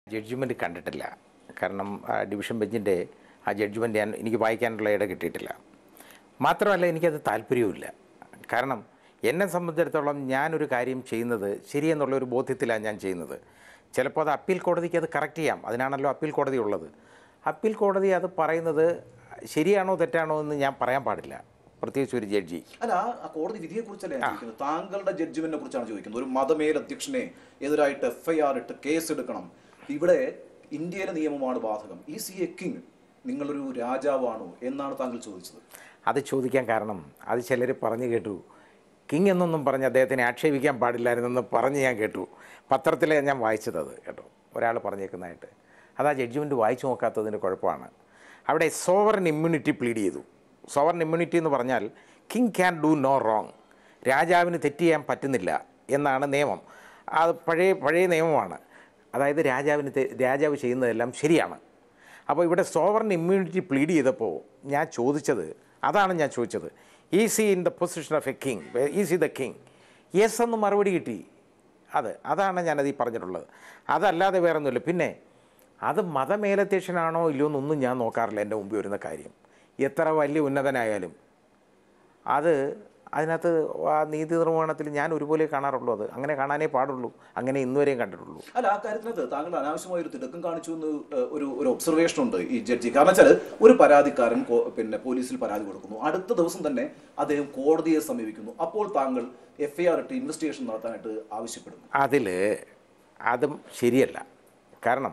Judgement കണ്ടിട്ടില്ല കാരണം ആ ഡിവിഷൻ ബെഞ്ചിൻ്റെ ആ ജഡ്ജ്മെൻറ്റ് ഞാൻ എനിക്ക് വായിക്കാനുള്ള ഇട കിട്ടിയിട്ടില്ല മാത്രമല്ല എനിക്കത് താല്പര്യവുമില്ല കാരണം എന്നെ സംബന്ധിച്ചിടത്തോളം ഞാനൊരു കാര്യം ചെയ്യുന്നത് ശരിയെന്നുള്ളൊരു ബോധ്യത്തിലാണ് ഞാൻ ചെയ്യുന്നത് ചിലപ്പോൾ അത് അപ്പീൽ കോടതിക്ക് അത് കറക്റ്റ് ചെയ്യാം അതിനാണല്ലോ അപ്പീൽ കോടതി ഉള്ളത് അപ്പീൽ കോടതി അത് പറയുന്നത് ശരിയാണോ തെറ്റാണോ എന്ന് ഞാൻ പറയാൻ പാടില്ല പ്രത്യേകിച്ച് ഒരു ജഡ്ജി അല്ല ആ- ആ കോടതി വിധിയെ കുറിച്ചല്ല ഞാൻ ചോദിക്കുന്നത് താങ്കളുടെ ജഡ്ജ്മെന്റിനെ കുറിച്ചാണ് ചോദിക്കുന്നത് ഒരു മതമേലധ്യക്ഷനെ എതിരായിട്ട് എഫ് ഐ ആർ ഇട്ട് കേസ് എടുക്കണം ഇവിടെ ഇന്ത്യയിലെ നിയമമാണ് ബാധകം ഈ സി എ കിങ് നിങ്ങളൊരു രാജാവാണോ എന്നാണ് താങ്കൾ ചോദിച്ചത് അത് ചോദിക്കാൻ കാരണം അത് ചിലർ പറഞ്ഞു കേട്ടു കിങ് എന്നൊന്നും പറഞ്ഞ് അദ്ദേഹത്തിനെ ആക്ഷേപിക്കാൻ പാടില്ലായിരുന്നെന്ന് പറഞ്ഞ് ഞാൻ കേട്ടു പത്രത്തിലെ ഞാൻ വായിച്ചത് അത് കേട്ടോ ഒരാൾ പറഞ്ഞേക്കുന്നതായിട്ട് അത് ആ ജഡ്ജ്മെൻറ്റ് വായിച്ചു നോക്കാത്തതിൻ്റെ കുഴപ്പമാണ് അവിടെ സോവറൻ ഇമ്മ്യൂണിറ്റി പ്ലീഡ് ചെയ്തു സോവറൻ ഇമ്മ്യൂണിറ്റി എന്ന് പറഞ്ഞാൽ king can do no wrong രാജാവിന് തെറ്റ് ചെയ്യാൻ പറ്റുന്നില്ല എന്നാണ് നിയമം അത് പഴയ പഴയ നിയമമാണ് അതായത് രാജാവിന് തെ- രാജാവ് ചെയ്യുന്നതെല്ലാം ശരിയാണ് അപ്പോൾ ഇവിടെ സോവറിൻ ഇമ്മ്യൂണിറ്റി പ്ലീഡ് ചെയ്തപ്പോൾ ഞാൻ ചോദിച്ചത് അതാണ് ഞാൻ ചോദിച്ചത് is he in the position of a king is he the king yes എന്ന് മറുപടി കിട്ടി അത് അതാണ് ഞാനത് ഈ പറഞ്ഞിട്ടുള്ളത് അതല്ലാതെ വേറെ ഒന്നുമില്ല പിന്നെ അത് മതമേലധ്യക്ഷനാണോ ഇല്ലയോ എന്നൊന്നും ഞാൻ നോക്കാറില്ല എൻ്റെ മുമ്പിൽ വരുന്ന കാര്യം എത്ര വലിയ ഉന്നതനായാലും അത് അതിനകത്ത് ആ നീതി നിർവഹണത്തിൽ ഞാൻ ഒരുപോലെ കാണാറുള്ളൂ അത് അങ്ങനെ കാണാനേ പാടുള്ളൂ അങ്ങനെ ഇന്നുവരെയും കണ്ടിട്ടുള്ളൂ അല്ല ആ കാര്യത്തിനകത്ത് താങ്കൾ അനാവശ്യമായ ഒരു തിടുക്കം കാണിച്ചു എന്ന് ഏഹ്, ഒരു ഒരു ഒബ്സർവേഷൻ ഉണ്ട് ഈ ജഡ്ജി കാരണം വെച്ചാൽ ഒരു പരാതിക്കാരൻ കോ- പിന്നെ പോലീസിൽ പരാതി കൊടുക്കുന്നു അടുത്ത ദിവസം തന്നെ അദ്ദേഹം കോടതിയെ സമീപിക്കുന്നു അപ്പോൾ താങ്കൾ എഫ് ഐ ആർ ഇട്ട് ഇൻവെസ്റ്റിഗേഷൻ നടത്താനായിട്ട് ആവശ്യപ്പെടുന്നു അതിൽ അതും ശരിയല്ല കാരണം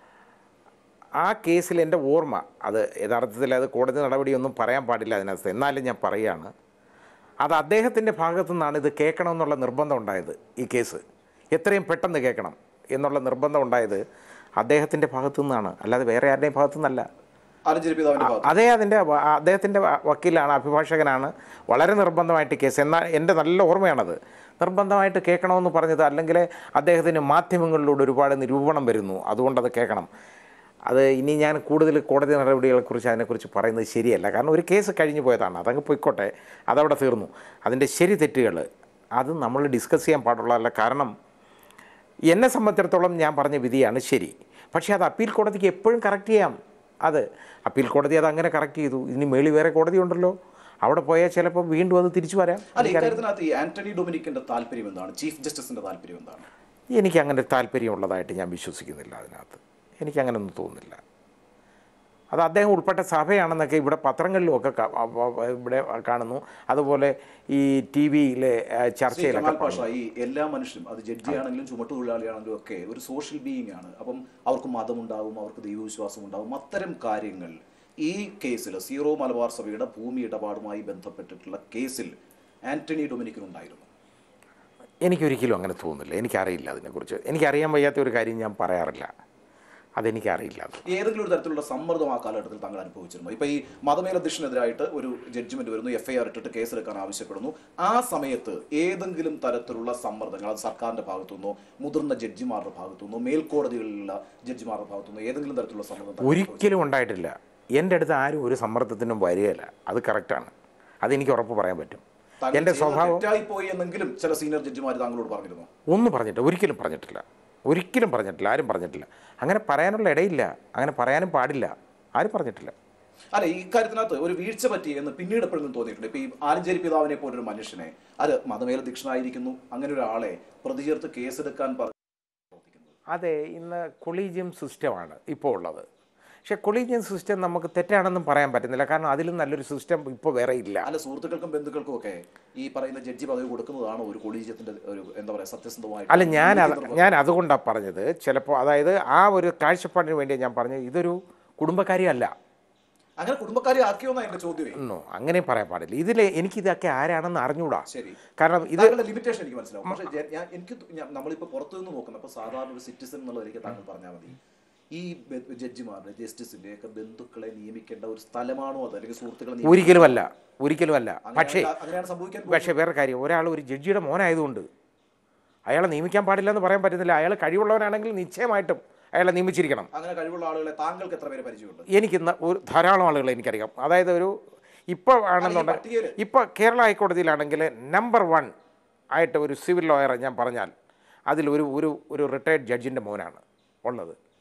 ആ കേസിൽ എൻ്റെ ഓർമ്മ അത് യഥാർത്ഥത്തിൽ അത് കോടതി നടപടിയൊന്നും പറയാൻ പാടില്ല അതിനകത്ത് എന്നാലും ഞാൻ പറയുകയാണ് അത് അദ്ദേഹത്തിൻ്റെ ഭാഗത്തു നിന്നാണ് ഇത് കേൾക്കണമെന്നുള്ള നിർബന്ധം ഉണ്ടായത് ഈ കേസ് എത്രയും പെട്ടെന്ന് കേൾക്കണം എന്നുള്ള നിർബന്ധം ഉണ്ടായത് അദ്ദേഹത്തിൻ്റെ ഭാഗത്തു നിന്നാണ് അല്ലാതെ വേറെ ആരുടെയും ഭാഗത്തു നിന്നല്ല ആലഞ്ചേരി പിതാവിന്റെ ഭാഗത്ത് അതേ അതിൻ്റെ വ- അദ്ദേഹത്തിൻ്റെ വ- വക്കീലാണ് അഭിഭാഷകനാണ് വളരെ നിർബന്ധമായിട്ട് കേസ് എന്നാൽ എൻ്റെ നല്ല ഓർമ്മയാണത് നിർബന്ധമായിട്ട് കേൾക്കണമെന്ന് പറഞ്ഞത് അല്ലെങ്കിൽ അദ്ദേഹത്തിന് മാധ്യമങ്ങളിലൂടെ ഒരുപാട് നിരൂപണം വരുന്നു അതുകൊണ്ടത് കേൾക്കണം അത് ഇനി ഞാൻ കൂടുതൽ കോടതി നടപടികളെക്കുറിച്ച് അതിനെക്കുറിച്ച് പറയുന്നത് ശരിയല്ല കാരണം ഒരു കേസ് കഴിഞ്ഞു പോയതാണ് അതങ്ങ് പോയിക്കോട്ടെ അതവിടെ തീർന്നു അതിൻ്റെ ശരി തെറ്റുകൾ അത് നമ്മൾ ഡിസ്കസ് ചെയ്യാൻ പാടുള്ളതല്ല കാരണം എന്നെ സംബന്ധിച്ചിടത്തോളം ഞാൻ പറഞ്ഞ വിധിയാണ് ശരി പക്ഷേ അത് അപ്പീൽ കോടതിക്ക് എപ്പോഴും കറക്റ്റ് ചെയ്യാം അത് അപ്പീൽ കോടതി അത് അങ്ങനെ കറക്റ്റ് ചെയ്തു ഇനി മേളി വേറെ കോടതി ഉണ്ടല്ലോ അവിടെ പോയാൽ ചിലപ്പോൾ വീണ്ടും അത് തിരിച്ചു വരാം അല്ല ഇക്കാര്യത്തിനകത്ത് ഈ ആന്റണി ഡൊമിനിക്കിന്റെ താല്പര്യം എന്താണ് ചീഫ് ജസ്റ്റിസിന്റെ താല്പര്യം എന്താണ് എനിക്ക് അങ്ങനെ താല്പര്യമുള്ളതായിട്ട് ഞാൻ വിശ്വസിക്കുന്നില്ല അതിനകത്ത് എനിക്ക് അങ്ങനെ ഒന്നും തോന്നുന്നില്ല അത് അദ്ദേഹം ഉൾപ്പെട്ട സഭയാണെന്നൊക്കെ ഇവിടെ പത്രങ്ങളിലുമൊക്കെ ക- അ- അ- ഇവിടെ കാണുന്നു അതുപോലെ ഈ ടി വിയിലെ ശ്രീ ചർച്ചയിലൊക്കെ കമാൽ പാഷ ഈ എല്ലാ മനുഷ്യരും അത് ജഡ്ജിയാണെങ്കിലും ചുമട്ടുതൊഴിലാളിയാണെങ്കിലും ഒക്കെ ഒരു സോഷ്യൽ ബീയിങ് ആണ് അപ്പം അവർക്ക് മതമുണ്ടാവും അവർക്ക് ദൈവവിശ്വാസം ഉണ്ടാവും അത്തരം കാര്യങ്ങൾ ഈ കേസിൽ സീറോ മലബാർ സഭയുടെ ഭൂമി ഇടപാടുമായി ബന്ധപ്പെട്ടിട്ടുള്ള കേസിൽ ആന്റണി ഡൊമിനിക്കിനുണ്ടായിരുന്നു എനിക്കൊരിക്കലും അങ്ങനെ തോന്നുന്നില്ല എനിക്കറിയില്ല അതിനെക്കുറിച്ച് എനിക്കറിയാൻ വയ്യാത്ത ഒരു കാര്യം ഞാൻ പറയാറില്ല അതെനിക്കറിയില്ല അത് ഏതെങ്കിലും ഒരു തരത്തിലുള്ള സമ്മർദ്ദം ആ കാലഘട്ടത്തിൽ താങ്കൾ അനുഭവിച്ചിരുന്നു ഇപ്പൊ ഈ മതമേലധ്യക്ഷനെതിരായിട്ട് ഒരു ജഡ്ജ്മെന്റ് വരുന്നു എഫ് ഐ ആർ ഇട്ടിട്ട് കേസെടുക്കാൻ ആവശ്യപ്പെടുന്നു ആ സമയത്ത് ഏതെങ്കിലും തരത്തിലുള്ള സമ്മർദ്ദങ്ങൾ അത് സർക്കാരിന്റെ ഭാഗത്തുനിന്നോ മുതിർന്ന ജഡ്ജിമാരുടെ ഭാഗത്തുനിന്നോ മേൽക്കോടതികളിലുള്ള ജഡ്ജിമാരുടെ ഭാഗത്തുനിന്നോ ഏതെങ്കിലും തരത്തിലുള്ള സമ്മർദ്ദം താങ്കൾ ഒരിക്കലും ഉണ്ടായിട്ടില്ല എൻ്റെ അടുത്ത് ആരും ഒരു സമ്മർദ്ദത്തിനും വരികയില്ല അത് കറക്റ്റാണ് അതെനിക്ക് ഉറപ്പ് പറയാൻ പറ്റും താങ്കൾ എൻ്റെ ചെയ്യുന്നത് സ്വഭാവം തെറ്റായി പോയി എന്നെങ്കിലും ചില സീനിയർ ജഡ്ജിമാർ താങ്കളോട് പറഞ്ഞിരുന്നു ഒന്നും പറഞ്ഞിട്ടില്ല ഒരിക്കലും പറഞ്ഞിട്ടില്ല ഒരിക്കലും പറഞ്ഞിട്ടില്ല ആരും പറഞ്ഞിട്ടില്ല അങ്ങനെ പറയാനുള്ള ഇടയില്ല അങ്ങനെ പറയാനും പാടില്ല ആരും പറഞ്ഞിട്ടില്ല അല്ല ഈ കാര്യത്തിനകത്ത് ഒരു വീഴ്ച പറ്റി എന്ന് പിന്നീട് എപ്പോഴും തോന്നിയിട്ടുണ്ട് ഇപ്പൊ ഈ ആലഞ്ചേരി പിതാവിനെ പോലൊരു മനുഷ്യനെ അത് മതമേലധ്യക്ഷനായിരിക്കുന്നു അങ്ങനെ ഒരാളെ പ്രതി ചേർത്ത് കേസെടുക്കാൻ പറഞ്ഞു അതെ ഇന്ന് കൊളീജിയം സിസ്റ്റമാണ് ഇപ്പോൾ ഉള്ളത് പക്ഷേ കൊളീജിയം സിസ്റ്റം നമുക്ക് തെറ്റാണെന്നും പറയാൻ പറ്റുന്നില്ല കാരണം അതിലും നല്ലൊരു സിസ്റ്റം ഇപ്പോൾ വേറെ ഇല്ല അല്ല സുഹൃത്തുക്കൾക്കും ബന്ധുക്കൾക്കും ഒക്കെ ഈ പറയുന്ന ജഡ്ജി പദവി കൊടുക്കുന്നതാണ് ഒരു കൊളീജിയത്തിന്റെ ഒരു എന്താ പറയാ സത്യസന്ധമായിട്ട് അല്ല ഞാൻ അത് ഞാൻ അതുകൊണ്ടാണ് പറഞ്ഞത് ചിലപ്പോൾ അതായത് ആ ഒരു കാഴ്ചപ്പാടിന് വേണ്ടി ഞാൻ പറഞ്ഞത് ഇതൊരു കുടുംബക്കാരിയല്ല അങ്ങനെ കുടുംബക്കാരെ ആക്കിയോന്നാ എന്റെ ചോദ്യമേ ഒന്നോ അങ്ങനെ പറയാൻ പാടില്ല ഇതിൽ എനിക്കിതൊക്കെ ആരാണെന്ന് അറിഞ്ഞൂടാ ശരി കാരണം ഇത് താങ്കളുടെ ലിമിറ്റേഷൻ എനിക്ക് മനസ്സിലാവും പക്ഷേ ജെ- ഞാൻ എനിക്ക് തു- ഞാൻ- നമ്മളിപ്പോ പുറത്തു നിന്ന് നോക്കുന്നത് അപ്പൊ സാധാരണ ഒരു സിറ്റിസൺ എന്നുള്ളതിലേക്ക് താങ്കൾ പറഞ്ഞാൽ മതി ഈ ബെ- ജഡ്ജിമാരുടെ ജസ്റ്റിസിന്റെ ഒക്കെ ബന്ധുക്കളെ നിയമിക്കേണ്ട ഒരു സ്ഥലമാണോ അത് അല്ലെങ്കിൽ സുഹൃത്തുക്കളെ നിയമിക്കേണ്ട- ഒരിക്കലുമല്ല ഒരിക്കലുമല്ല പക്ഷേ അങ്ങനെയാണ് അങ്ങനെയാണ് സംഭവിക്കാൻ പക്ഷേ വേറെ കാര്യം ഒരാൾ ഒരു ജഡ്ജിയുടെ മോനായതുകൊണ്ട് അയാളെ നിയമിക്കാൻ പാടില്ല എന്ന് പറയാൻ പറ്റുന്നില്ല അയാൾ കഴിവുള്ളവനാണെങ്കിൽ നിശ്ചയമായിട്ടും അയാളെ നിയമിച്ചിരിക്കണം അങ്ങനെ കഴിവുള്ള ആളുകളെ താങ്കൾക്ക് എത്ര പേര് പരിചയമുണ്ട് എനിക്ക് ഇന്ന് ഒരു ധാരാളം ആളുകളെ എനിക്കറിയാം അതായത് ഒരു ഇപ്പോൾ ആണെന്നുണ്ടെങ്കിൽ പട്ടികയില്? ഇപ്പോൾ കേരള ഹൈക്കോടതിയിലാണെങ്കിൽ നമ്പർ വൺ ആയിട്ട് ഒരു സിവിൽ ലോയറെ ഞാൻ പറഞ്ഞാൽ അതിൽ ഒരു ഒരു ഒരു റിട്ടയർഡ് ജഡ്ജിൻ്റെ മോനാണ് ഉള്ളത്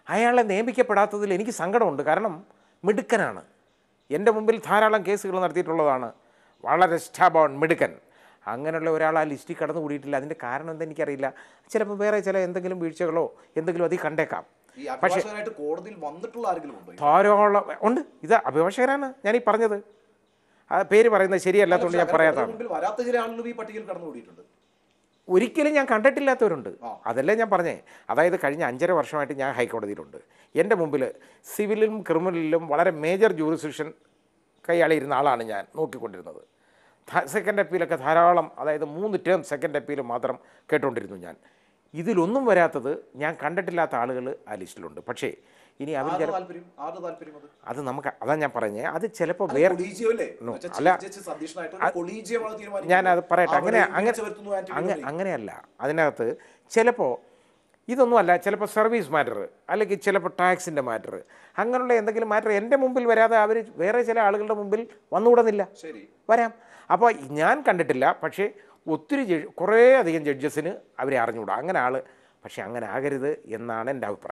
അയാളെ നിയമിക്കപ്പെടാത്തതിൽ എനിക്ക് സങ്കടമുണ്ട് കാരണം മിടുക്കനാണ് എൻ്റെ മുമ്പിൽ ധാരാളം കേസുകൾ നടത്തിയിട്ടുള്ളതാണ് വളരെ സ്റ്റാബോൺ മിടുക്കൻ അങ്ങനെയുള്ള ഒരാൾ ആ ലിസ്റ്റിൽ കടന്നു കൂടിയിട്ടില്ല അതിൻ്റെ കാരണം എന്താ എനിക്കറിയില്ല ചിലപ്പോൾ വേറെ ചില എന്തെങ്കിലും വീഴ്ചകളോ എന്തെങ്കിലും അതിൽ കണ്ടേക്കാം ഈ അഭിഭാഷകരായിട്ട് കോടതിയിൽ വന്നിട്ടുള്ള ആരെങ്കിലും ഉണ്ടോ ധാരാളം ഉണ്ട് ഇത് അഭിഭാഷകരാണ് ഞാൻ ഈ പറഞ്ഞത് ആ പേര് പറയുന്നത് ശരിയല്ലാത്തതുകൊണ്ട് ഞാൻ അങ്ങനെ പറയാത്തതാണ് മുമ്പിൽ വരാത്ത ചില ആളുകളും ഈ പട്ടികയിൽ കടന്നു കൂടിയിട്ടുണ്ട് ഒരിക്കലും ഞാൻ കണ്ടിട്ടില്ലാത്തവരുണ്ട് ആ. അതല്ലേ ഞാൻ പറഞ്ഞേ അതായത് കഴിഞ്ഞ അഞ്ചര വർഷമായിട്ട് ഞാൻ ഹൈക്കോടതിയിലുണ്ട് എൻ്റെ മുമ്പിൽ സിവിലിലും ക്രിമിനലിലും വളരെ മേജർ ജൂറിസ്ഡിക്ഷൻ കൈയാളിയിരുന്ന ആളാണ് ഞാൻ നോക്കിക്കൊണ്ടിരുന്നത് സെക്കൻഡ് അപ്പീലൊക്കെ ധാരാളം അതായത് മൂന്ന് ടേം സെക്കൻഡ് അപ്പീൽ മാത്രം കേട്ടുകൊണ്ടിരുന്നു ഞാൻ ഇതിലൊന്നും വരാത്തത് ഞാൻ കണ്ടിട്ടില്ലാത്ത ആളുകൾ ആ ലിസ്റ്റിലുണ്ട് പക്ഷേ ഇനി അവർ ആരുടെ താല്പര്യം ആരുടെ താല്പര്യം അത് അത് നമുക്ക് അതാ ഞാൻ പറഞ്ഞേ അത് ചിലപ്പോൾ വേറെ കൊളീജിയം അല്ലേ No, എന്നുവെച്ചാൽ അല്ല. ചീഫ് ജസ്റ്റിസ് അധ്യക്ഷനായിട്ട് ഒരു കൊളീജിയമാണ് തീരുമാനിക്കുന്നത്. ഞാൻ അത് പറയട്ടെ അങ്ങനെ അവരെ അങ്ങനെ വിളിച്ചു വരുത്തുന്നു ആന്റണി അങ്ങ- ഗോപി. അങ്ങനെയല്ല അതിനകത്ത് ചിലപ്പോൾ ഇതൊന്നുമല്ല ചിലപ്പോൾ സർവീസ് മാറ്റർ അല്ലെങ്കിൽ ചിലപ്പോൾ ടാക്സിൻ്റെ മാറ്റർ അങ്ങനെയുള്ള എന്തെങ്കിലും മാറ്റർ എൻ്റെ മുമ്പിൽ വരാതെ അവർ വേറെ ചില ആളുകളുടെ മുമ്പിൽ വന്നുകൂടുന്നില്ല ശരി വരാം അപ്പോൾ ഞാൻ കണ്ടിട്ടില്ല പക്ഷേ ഒത്തിരി ജഡ്ജ് കുറേ അധികം ജഡ്ജസിന് അവരെ അറിഞ്ഞുകൂടാ അങ്ങനെ ആൾ പക്ഷേ അങ്ങനെ ആകരുത് എന്നാണ് എൻ്റെ അഭിപ്രായം